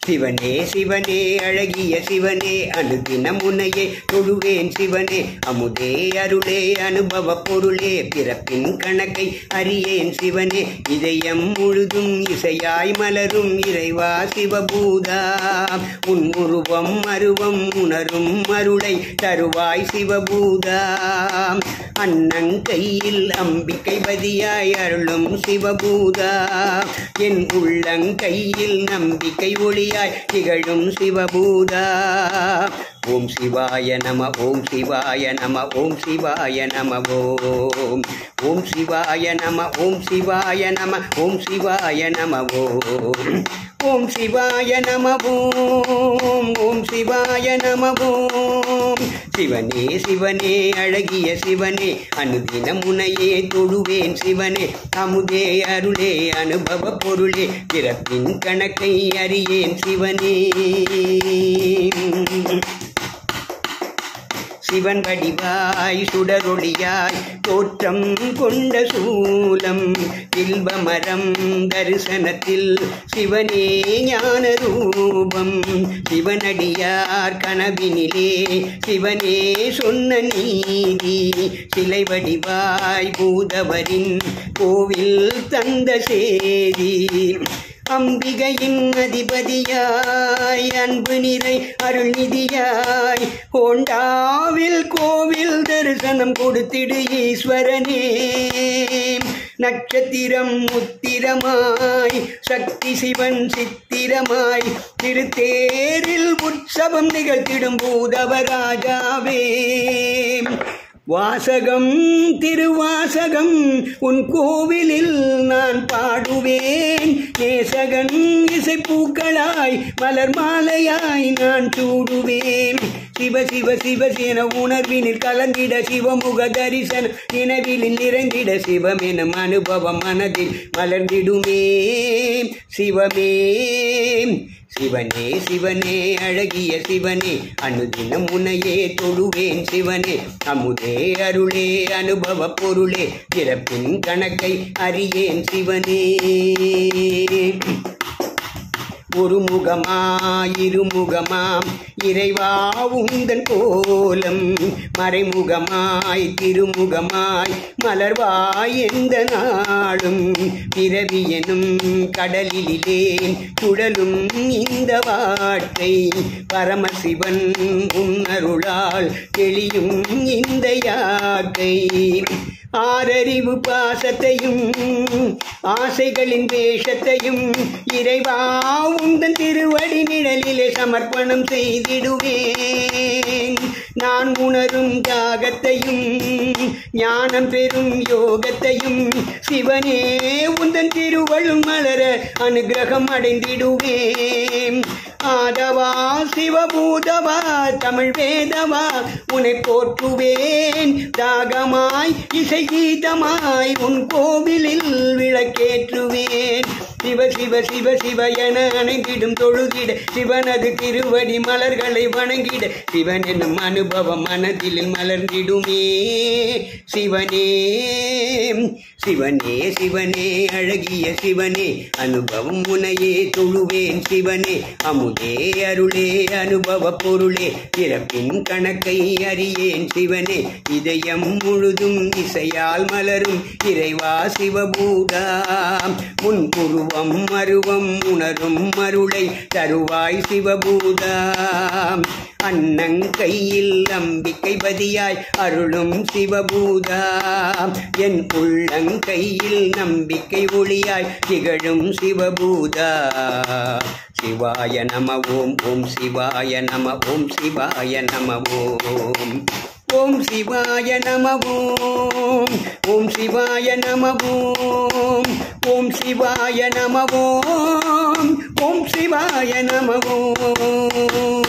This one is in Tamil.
சிவனே சிவனே அழகிய சிவனே அனுதின முனையே தொழுவேன் சிவனே அமுதே அருளே அனுபவ பொருளே பிறப்பின் கணக்கை அறியேன் சிவனே இதயம் முழுதும் இசையாய் மலரும் இறைவா சிவபூதா உன் உருவம் அருவம் உணரும் அருளை தருவாய் சிவபூதா அன்னங்கையில் அம்பிக்கை பதியாய் அருளும் சிவபூதா என் உள்ளங்கையில் நம்பிக்கை ஒளியாய் திகழும் சிவபூதா ஓம் சிவாய நம ஓம் சிவாய நம ஓம் சிவாய நம ஓம் ஓம் சிவாய நம ஓம் சிவாய நம ஓம் சிவாய நம ஓம் ஓம் சிவாய நம ஓம் ஓம் சிவாய நம ஓம் சிவனே சிவனே அழகிய சிவனே அனுதின முனையே தொழுவேன் சிவனே அமுதே அருளே அனுபவ பொருளே பிறப்பின் கணக்கை அறியேன் சிவனே சிவன் வடிவாய் சுடரொளியாய் தோற்றம் கொண்ட சூலம் இல்பமரம் தரிசனத்தில் சிவனே ஞான ரூபம் சிவனடியார் கனவினிலே சிவனே சொன்ன நீதி சிலை வடிவாய் பூதவரின் கோவில் தந்த சேதி அம்பிகையின் அதிபதியாய் அன்பு நிறை அருள்நிதியாய் ஹோண்டாவில் கோவில் தரிசனம் கொடுத்திடு ஈஸ்வரனே நட்சத்திரம் முத்திரமாய் சக்தி சிவன் சித்திரமாய் திருத்தேரில் உற்சவம் நிகழ்த்திடும் பூதவராஜாவே வாசகம் திருவாசகம் உன் கோவிலில் நான் பாடுவேன் நேசகன் இசைப்பூக்களாய் மலர் மாலையாய் நான் சூடுவேன் சிவ சிவ சிவ என உணர்வினில் கலந்திட சிவமுக தரிசனம் நினைவிலில் நிறைந்திட சிவம் எனும் அனுபவம் மனதில் மலர்ந்திடுமே சிவமே சிவனே சிவனே அழகிய சிவனே அனுதினம் உன்னையே தொழுவேன் சிவனே அமுதே அருளே அனுபவ பொருளே பிறப்பின் கணக்கை அறியேன் சிவனே ஒரு முகமாய் இருமுகமாம் இறைவா உந்தன் கோலம் மறைமுகமாய் திருமுகமாய் மலர்வாய் எந்த நாளும் பிறவி எனும் கடலிலே சுழலும் இந்த வாழ்க்கை பரமசிவன் உன்னருளால் தெளியும் இந்த யாக்கை ஆரறிவு பாசத்தையும் ஆசைகளின் வேஷத்தையும் இறைவா உந்தன் திருவடி நிழலிலே சமர்ப்பணம் செய்திடுவேன் நான் உணரும் தியாகத்தையும் ஞானம் பெறும் யோகத்தையும் சிவனே உந்தன் திருவள்ளும் மலர அனுகிரகம் அடைந்திடுவேன் ஆதவா சிவபூதவா தமிழ் வேதவா உன்னை போற்றுவேன் தாகமாய் இசை கீதமாய் உன் கோவிலில் விளக்கேற்றுவேன் சிவ சிவ சிவ சிவ என அணைந்திடும் தொழுதிட சிவனது திருவடி மலர்களை வணங்கிட சிவன் என்னும் அனுபவம் மனதில் மலர்ந்திடுமே சிவனே சிவனே சிவனே அழகிய சிவனே அனுபவம் உனையே தொழுவேன் சிவனே அமுதே அருளே அனுபவ பொருளே பிறப்பின் கணக்கை அறியேன் சிவனே இதயம் முழுதும் இசையால் மலரும் இறைவா சிவபூதா முன் உருவம் அருவம் உணரும் அருளை தருவாய் சிவபூதா அன்னங்கையில் அம்பிக்கை பதியாய் அருளும் சிவபூதா என் உள்ளங்கையில் நம்பிக்கை ஒளியாய் திகழும் சிவபூதா சிவாய நம ஓம் ஓம் சிவாய நம ஓம் சிவாய நம ஓம் ஓம் சிவாய நம ஓம் ஓம் சிவாய நம ஓம் ஓம் சிவாய நம ஓம் ஓம் சிவாய நம ஓம்